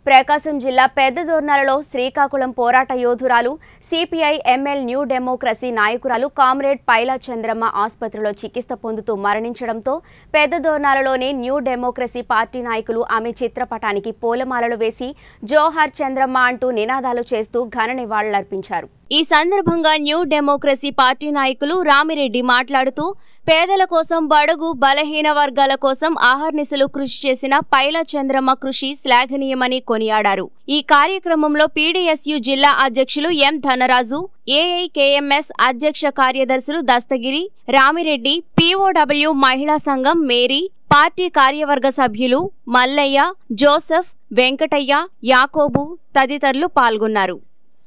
ప్రకాశం జిల్లా పెద్దదోర్నాలలో శ్రీకాకుళం పోరాట యోధురాలు సిపిఐ ఎంఎల్ న్యూ డెమోక్రసీ నాయకురాలు కామ్రేడ్ పైలా చంద్రమ్మ ఆసుపత్రిలో చికిత్స పొందుతూ మరణించడంతో పెద్దదోర్నాలలోని న్యూ డెమోక్రసీ పార్టీ నాయకులు ఆమె చిత్రపటానికి పూలమాలలు వేసి జోహార్ చంద్రమ్మ అంటూ నినాదాలు చేస్తూ ఘన నివాళులర్పించారు ఈ సందర్భంగా న్యూ డెమోక్రసీ పార్టీ నాయకులు రామిరెడ్డి మాట్లాడుతూ పేదల కోసం బడుగు బలహీన వర్గాల కోసం ఆహర్నిశలు కృషి చేసిన పైల చంద్రమ్మ కృషి శ్లాఘనీయమని కొనియాడారు ఈ కార్యక్రమంలో పీడీఎస్యు జిల్లా అధ్యక్షులు ఎం ధనరాజు ఏఐకేఎంఎస్ అధ్యక్ష కార్యదర్శులు దస్తగిరి రామిరెడ్డి పీఓడబ్ల్యూ మహిళా సంఘం మేరీ పార్టీ కార్యవర్గ సభ్యులు మల్లయ్య జోసెఫ్ వెంకటయ్య యాకోబు తదితరులు పాల్గొన్నారు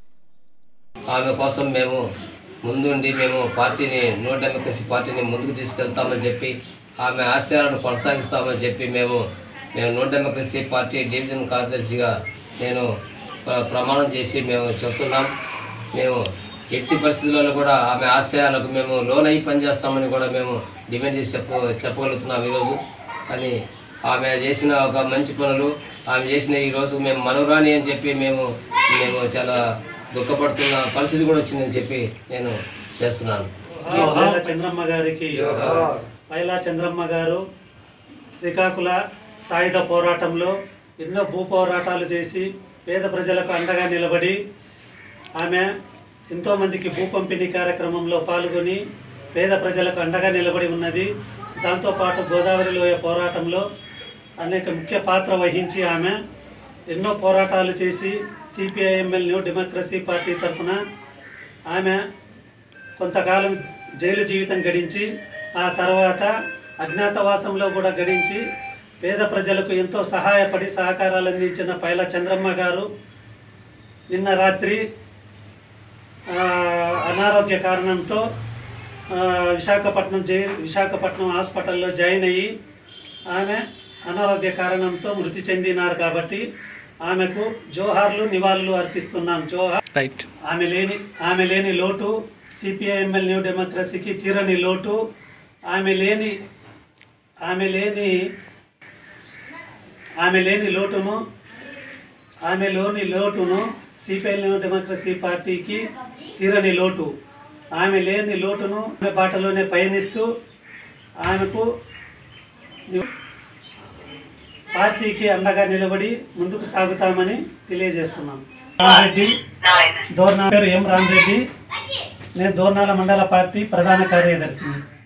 ఆమె కోసం మేము ముందుండి మేము పార్టీని న్యూ డెమోక్రసీ పార్టీని ముందుకు తీసుకెళ్తామని చెప్పి ఆమె ఆశయాలను కొనసాగిస్తామని చెప్పి మేము మేము న్యూ డెమోక్రసీ పార్టీ డివిజన్ కార్యదర్శిగా నేను ప్ర- ప్రమాణం చేసి మేము చెప్తున్నాం మేము ఎట్టి పరిస్థితుల్లో కూడా ఆమె ఆశయాలకు మేము లోనై పనిచేస్తామని కూడా మేము డిమాండ్ చేసి చెప్ప చెప్పగలుగుతున్నాం ఈరోజు కానీ ఆమె చేసిన ఒక మంచి పనులు ఆమె చేసిన ఈరోజు మేము మనవరాని అని చెప్పి మేము మేము చాలా దుఃఖపడుతున్న పరిస్థితి కూడా వచ్చిందని చెప్పి నేను చేస్తున్నాను పైలా చంద్రమ్మ గారికి పైలా చంద్రమ్మ గారు శ్రీకాకుళ సాయుధ పోరాటంలో ఎన్నో భూ పోరాటాలు చేసి పేద ప్రజలకు అండగా నిలబడి ఆమె ఎంతోమందికి భూ పంపిణీ కార్యక్రమంలో పాల్గొని పేద ప్రజలకు అండగా నిలబడి ఉన్నది దాంతోపాటు గోదావరి లోయ పోరాటంలో అనేక ముఖ్య పాత్ర వహించి ఆమె ఎన్నో పోరాటాలు చేసి సిపిఐఎంఎల్ న్యూ డెమోక్రసీ పార్టీ తరఫున ఆమె కొంతకాలం జైలు జీవితం గడించి ఆ తర్వాత అజ్ఞాతవాసంలో కూడా గడించి పేద ప్రజలకు ఎంతో సహాయపడి సహకారాలు అందించిన పైల చంద్రమ్మ గారు నిన్న రాత్రి ఆ, అనారోగ్య కారణంతో ఆ, విశాఖపట్నం జై విశాఖపట్నం హాస్పిటల్లో జాయిన్ అయ్యి ఆమె అనారోగ్య కారణంతో మృతి చెందినారు కాబట్టి ఆమెకు జోహార్లు నివాళులు అర్పిస్తున్నాం జోహార్ రైట్ ఆమె లేని ఆమె లేని లోటు సిపిఐఎంఎల్ న్యూ డెమోక్రసీకి తీరని లోటు ఆమె లేని ఆమె లేని ఆమె లేని లోటును ఆమెలోని లోటును సిపిఐ న్యూ డెమోక్రసీ పార్టీకి తీరని లోటు ఆమె లేని లోటును ఆమె బాటలోనే పయనిస్తూ ఆమెకు పార్టీకి అండగా నిలబడి ముందుకు సాగుతామని తెలియజేస్తున్నాం రామరెడ్డి దోర్నా పేరు ఎం రామరెడ్డి నేను దోర్నాల మండల పార్టీ ప్రధాన కార్యదర్శిని